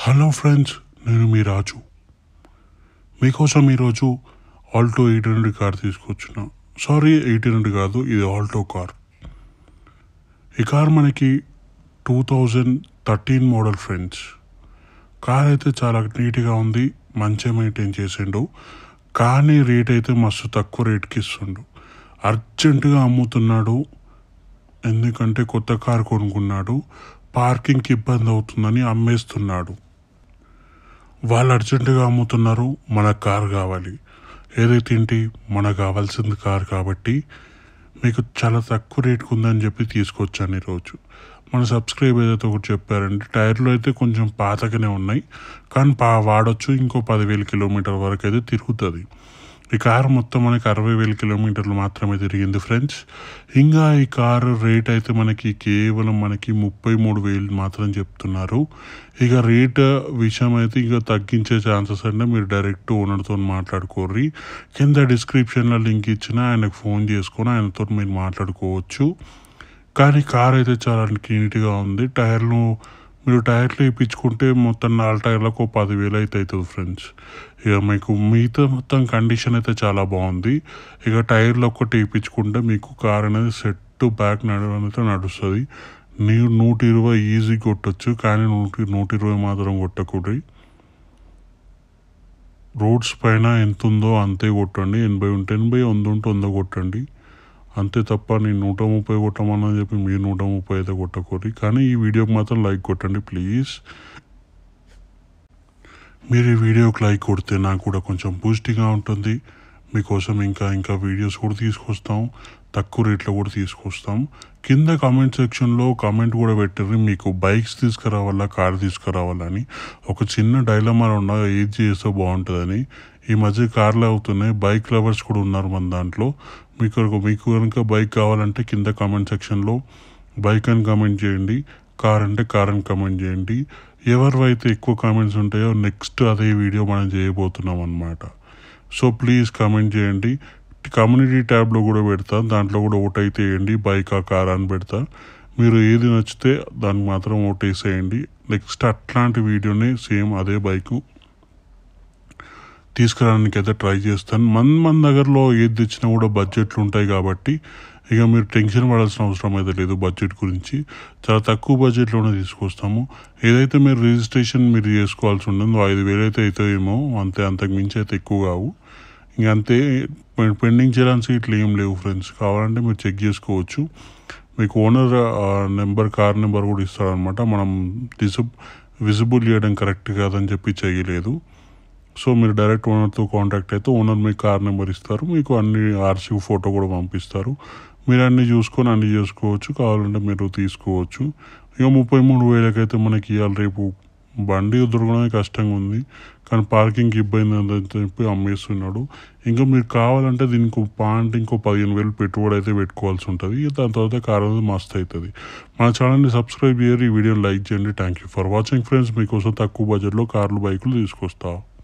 hello friends నేను మీ రాజు మీకోసం ఈరోజు ఆల్టో ఎయిట్ హండ్రెడ్ కార్ తీసుకొచ్చిన సారీ ఎయిట్ హండ్రెడ్ కాదు ఇది ఆల్టో కార్ ఈ కార్ మనకి two thousand thirteen model friends car అయితే చాలా నీట్గా ఉంది మంచిగా మెయింటైన్ చేసిండు కానీ రేట్ అయితే మస్తు తక్కువ రేట్కి ఇస్తుండు అర్జెంటుగా అమ్ముతున్నాడు ఎందుకంటే కొత్త కార్ కొనుక్కున్నాడు పార్కింగ్కి ఇబ్బంది అవుతుందని అమ్మేస్తున్నాడు వాళ్ళు అర్జెంటుగా అమ్ముతున్నారు మనకు కార్ కావాలి ఏదైతే ఏంటి మనకు కావాల్సింది కార్ కాబట్టి మీకు చాలా తక్కువ రేటుకు ఉందని చెప్పి తీసుకొచ్చాను ఈరోజు మన సబ్స్క్రైబ్ ఏదైతే ఒకటి చెప్పారంటే టైర్లు అయితే కొంచెం పాతగానే ఉన్నాయి కానీ పా వాడచ్చు ఇంకో పదివేల కిలోమీటర్ వరకు అయితే తిరుగుతుంది ఈ కారు మొత్తం మనకి అరవై వేల కిలోమీటర్లు మాత్రమే తిరిగింది ఫ్రెండ్స్ ఇంకా ఈ కారు రేట్ అయితే మనకి కేవలం మనకి ముప్పై మూడు వేలు మాత్రం చెప్తున్నారు ఇక రేట్ విషయం అయితే ఇక తగ్గించే ఛాన్సెస్ అంటే మీరు డైరెక్ట్ ఓనర్తో మాట్లాడుకోర్రి కింద డిస్క్రిప్షన్లో లింక్ ఇచ్చిన ఆయనకు ఫోన్ చేసుకొని ఆయనతో మీరు మాట్లాడుకోవచ్చు కానీ కార్ అయితే చాలా నీట్గా ఉంది టైర్లు మీరు టైర్లు వేయించుకుంటే మొత్తం నాలుగు టైర్లకు ఒక పదివేలు అయితే అవుతుంది ఫ్రెండ్స్ ఇక మీకు మిగతా మొత్తం కండిషన్ అయితే చాలా బాగుంది ఇక టైర్లు ఒక్కటి వేయించుకుంటే మీకు కార్ అనేది సెట్ బ్యాక్ నడవడం అయితే నడుస్తుంది ನೀವು నూట ఇరవై ఈజీ కొట్టచ్చు కానీ నూట నూట ఇరవై మాత్రం కొట్టకూడదు రోడ్స్ పైన ఎంత ఉందో అంతే కొట్టండి ఎనభై ఉంటే ఎనభై వంద ఉంటే వంద కొట్టండి అంతే తప్ప నేను నూట ముప్పై కొట్టమని చెప్పి మీరు నూట ముప్పై అయితే కొట్టకూడదు కానీ ఈ వీడియోకి మాత్రం లైక్ కొట్టండి ప్లీజ్ మీరు ఈ వీడియోకి లైక్ కొడితే నాకు కూడా కొంచెం బూస్టింగ్గా ఉంటుంది మీకోసం ఇంకా ఇంకా వీడియోస్ కూడా తీసుకొస్తాం తక్కువ రేట్లో కూడా తీసుకొస్తాం కింద కామెంట్ సెక్షన్లో కామెంట్ కూడా పెట్టారు మీకు బైక్స్ తీసుకురావాలా కార్ తీసుకురావాలని ఒక చిన్న డైలమా ఉన్న ఏది చేస్తే బాగుంటుందని ఈ మధ్య కార్లు అవుతున్నాయి బైక్ లవర్స్ కూడా ఉన్నారు మన దాంట్లో మీకు మీకు కనుక బైక్ కావాలంటే కింద కామెంట్ సెక్షన్లో బైక్ అని కామెంట్ చేయండి కార్ అంటే కార్ అని కామెంట్ చేయండి ఎవరివైతే ఎక్కువ కామెంట్స్ ఉంటాయో నెక్స్ట్ అదే వీడియో మనం చేయబోతున్నాం అనమాట సో ప్లీజ్ కామెంట్ చేయండి కమ్యూనిటీ ట్యాబ్లో కూడా పెడతా దాంట్లో కూడా ఓట్ అయితే వేయండి బైక్ ఆ కార్ అని పెడతా మీరు ఏది నచ్చితే దానికి మాత్రం ఓట్ వేసేయండి నెక్స్ట్ అట్లాంటి వీడియోనే సేమ్ అదే బైకు తీసుకురావడానికి అయితే ట్రై చేస్తాను మన మన దగ్గరలో ఏది తెచ్చినా కూడా బడ్జెట్లు ఉంటాయి కాబట్టి ఇక మీరు టెన్షన్ పడాల్సిన అవసరం అయితే లేదు బడ్జెట్ గురించి చాలా తక్కువ బడ్జెట్లోనే తీసుకొస్తాము ఏదైతే మీరు రిజిస్ట్రేషన్ మీరు చేసుకోవాల్సి ఉంటుందో ఐదు వేలు అయితే అవుతాయేమో అంతే అంతకు మించి అయితే ఎక్కువ కావు ఇంక అంతే పెండింగ్ చేయడానికి ఇట్లా ఏం లేవు ఫ్రెండ్స్ కావాలంటే మీరు చెక్ చేసుకోవచ్చు మీకు ఓనర్ నెంబర్ కార్ నెంబర్ కూడా ఇస్తారనమాట మనం డిసబ్ విజిబుల్ చేయడం కరెక్ట్ కాదని చెప్పి చేయలేదు సో మీరు డైరెక్ట్ ఓనర్తో కాంటాక్ట్ అయితే ఓనర్ మీకు కార్ నెంబర్ ఇస్తారు మీకు అన్ని ఆర్సీ ఫోటో కూడా పంపిస్తారు మీరు అన్నీ చూసుకొని అన్నీ చేసుకోవచ్చు కావాలంటే మీరు తీసుకోవచ్చు ఇక ముప్పై మూడు వేలకైతే మనకి ఇవాళ రేపు బండి దొరకడమే కష్టంగా ఉంది కానీ పార్కింగ్కి ఇబ్బంది ఉందని చెప్పి అమ్మేస్తున్నాడు ఇంకా మీరు కావాలంటే దీనికి పాయింట్ ఇంకో పదిహేను వేలు పెట్టుబడి అయితే పెట్టుకోవాల్సి ఉంటుంది దాని తర్వాత కార్ అనేది మస్తు అవుతుంది మన ఛానల్ని సబ్స్క్రైబ్ చేయరు ఈ వీడియోని లైక్ చేయండి thank you for watching friends మీకోసం తక్కువ బడ్జెట్లో కార్లు బైకులు తీసుకొస్తా